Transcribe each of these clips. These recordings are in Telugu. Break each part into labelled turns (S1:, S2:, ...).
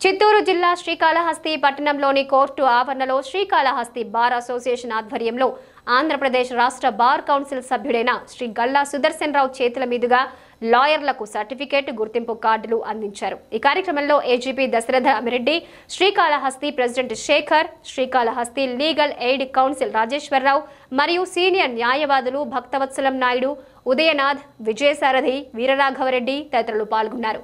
S1: చిత్తూరు జిల్లా శ్రీకాళహస్తి పట్టణంలోని కోర్టు ఆవరణలో శ్రీకాళహస్తి బార్ అసోసియేషన్ ఆధ్వర్యంలో ఆంధ్రప్రదేశ్ రాష్ట్ర బార్ కౌన్సిల్ సభ్యుడైన శ్రీ గల్లా సుదర్శన్ రావు చేతుల మీదుగా లాయర్లకు సర్టిఫికేట్ గుర్తింపు కార్డులు అందించారు ఈ కార్యక్రమంలో AGP Dasharatha Amireddy Srikalahasti president Shekhar Srikalahasti legal aid council Rajeswara Rao మరియు సీనియర్ న్యాయవాదులు భక్తవత్సలం నాయుడు ఉదయనాథ్ విజయసారథి వీరరాఘవరెడ్డి తదితరులు పాల్గొన్నారు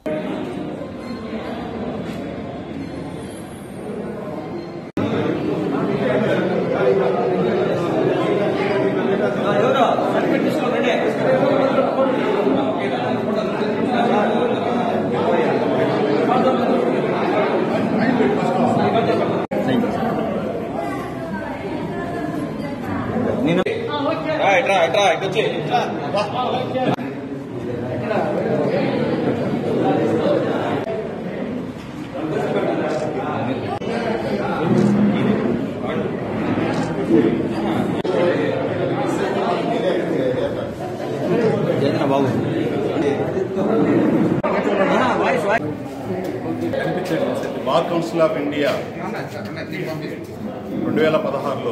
S2: రా ఇట్రా ఇట్రా ఇటొచ్చి బాబు
S3: బార్ కౌన్సిల్ ఆఫ్ ఇండియా రెండు వేల పదహారులో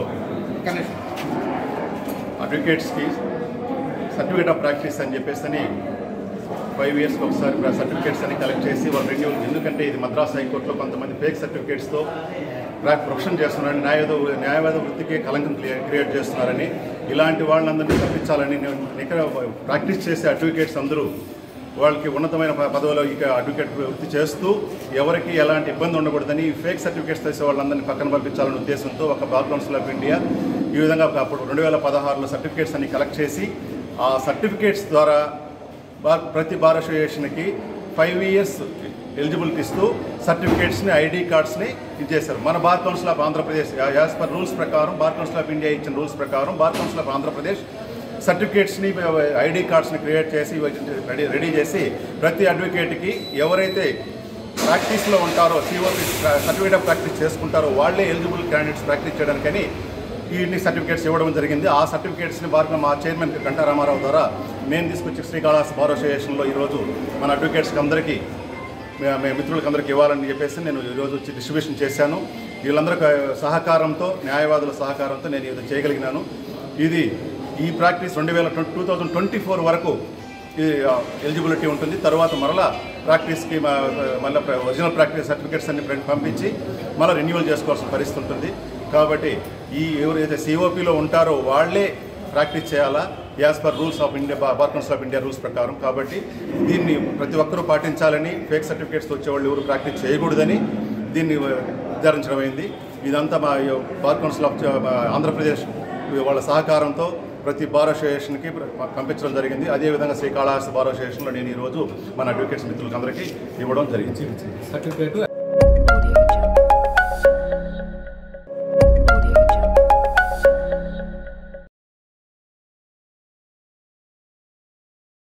S3: అడ్వకేట్స్కి సర్టిఫికేట్ ఆఫ్ ప్రాక్టీస్ అని చెప్పేసి అని ఫైవ్ ఇయర్స్కి ఒకసారి సర్టిఫికేట్స్ అని కలెక్ట్ చేసి వాళ్ళు రెన్యూల్ ఎందుకంటే ఇది మద్రాస్ హైకోర్టులో కొంతమంది ఫేక్ సర్టిఫికేట్స్తో ప్రొఫెషన్ చేస్తున్నారని న్యాయవాద న్యాయవాద వృత్తికి కలంకం క్లియర్ క్రియేట్ చేస్తున్నారని ఇలాంటి వాళ్ళందరినీ తప్పించాలని నేను ఇక్కడ ప్రాక్టీస్ చేసే అడ్వకేట్స్ అందరూ వాళ్ళకి ఉన్నతమైన ప- పదవిలో ఇక అడ్వకేట్ వృత్తి చేస్తూ ఎవరికి ఎలాంటి ఇబ్బంది ఉండకూడదని ఈ ఫేక్ సర్టిఫికేట్స్ చేసే వాళ్ళందరినీ పక్కన పంపించాలనే ఉద్దేశంతో ఒక బార్ కౌన్సిల్ ఆఫ్ ఇండియా ఈ విధంగా అప్పుడు రెండు వేల పదహారులో సర్టిఫికేట్స్ అన్ని కలెక్ట్ చేసి ఆ సర్టిఫికేట్స్ ద్వారా బార్ ప్రతి బార్ అసోసియేషన్కి ఫైవ్ ఇయర్స్ ఎలిజిబిలిటీ ఇస్తూ సర్టిఫికేట్స్ని ఐడి కార్డ్స్ని ఇచ్చేశారు మన bar council of Andhra Pradesh as per rules ప్రకారం బార్ కౌన్సిల్ ఆఫ్ ఇండియా ఇచ్చిన రూల్స్ ప్రకారం bar council of Andhra Pradesh సర్టిఫికేట్స్ని ID కార్డ్స్ని create చేసి రెడీ రెడీ చేసి ప్రతి అడ్వకేట్కి ఎవరైతే ప్రాక్టీస్లో ఉంటారో సిఓపి సర్టిఫికేట్ ఆఫ్ ప్రాక్టీస్ చేసుకుంటారో వాళ్ళే ఎలిజిబుల్ క్యాండిడేట్స్ ప్రాక్టీస్ చేయడానికని ఈ సర్టిఫికేట్స్ ఇవ్వడం జరిగింది ఆ సర్టిఫికేట్స్ని బార్ మా చైర్మన్ గంటా రామారావు ద్వారా నేను తీసుకొచ్చి శ్రీకాళహస్తి బార్ అసోసియేషన్లో ఈరోజు మన అడ్వకేట్స్కి అందరికీ మే- మే మిత్రులకి అందరికీ ఇవ్వాలని చెప్పేసి నేను ఈరోజు వచ్చి డిస్ట్రిబ్యూషన్ చేశాను వీళ్ళందరికీ సహకారంతో న్యాయవాదుల సహకారంతో నేను ఇది చేయగలిగినాను ఇది ఈ ప్రాక్టీస్ రెండు వేల టూ థౌజండ్ ట్వంటీ ఫోర్ వరకు ఈ ఎలిజిబిలిటీ ఉంటుంది తర్వాత మరలా ప్రాక్టీస్కి మ- మళ్ళీ ప్ర- ఒరిజినల్ ప్రాక్టీస్ సర్టిఫికేట్స్ అన్ని ప్ర- పంపించి మళ్ళీ రెన్యువల్ చేసుకోవాల్సిన పరిస్థితి ఉంటుంది కాబట్టి ఈ ఎవరైతే సిఓపిలో ఉంటారో వాళ్ళే ప్రాక్టీస్ చేయాలా as per rules of India bar council of India rules ప్రకారం కాబట్టి దీన్ని ప్రతి ఒక్కరూ పాటించాలని ఫేక్ సర్టిఫికేట్స్ వచ్చేవాళ్ళు ఎవరు ప్రాక్టీస్ చేయకూడదని దీన్ని నిర్ధారించడం అయింది ఇదంతా మా ఈ బార్ కౌన్సిల్ ఆఫ్ చ- మా ఆంధ్రప్రదేశ్ వాళ్ళ సహకారంతో ప్రతి బార్ అసోసియేషన్కి పంపించడం జరిగింది అదేవిధంగా శ్రీకాళహస్తి బార్ అసోసియేషన్లో నేను ఈరోజు మన అడ్వకేట్స్ మిత్రులకి అందరికీ ఇవ్వడం జరిగింది
S4: సర్టిఫికేట్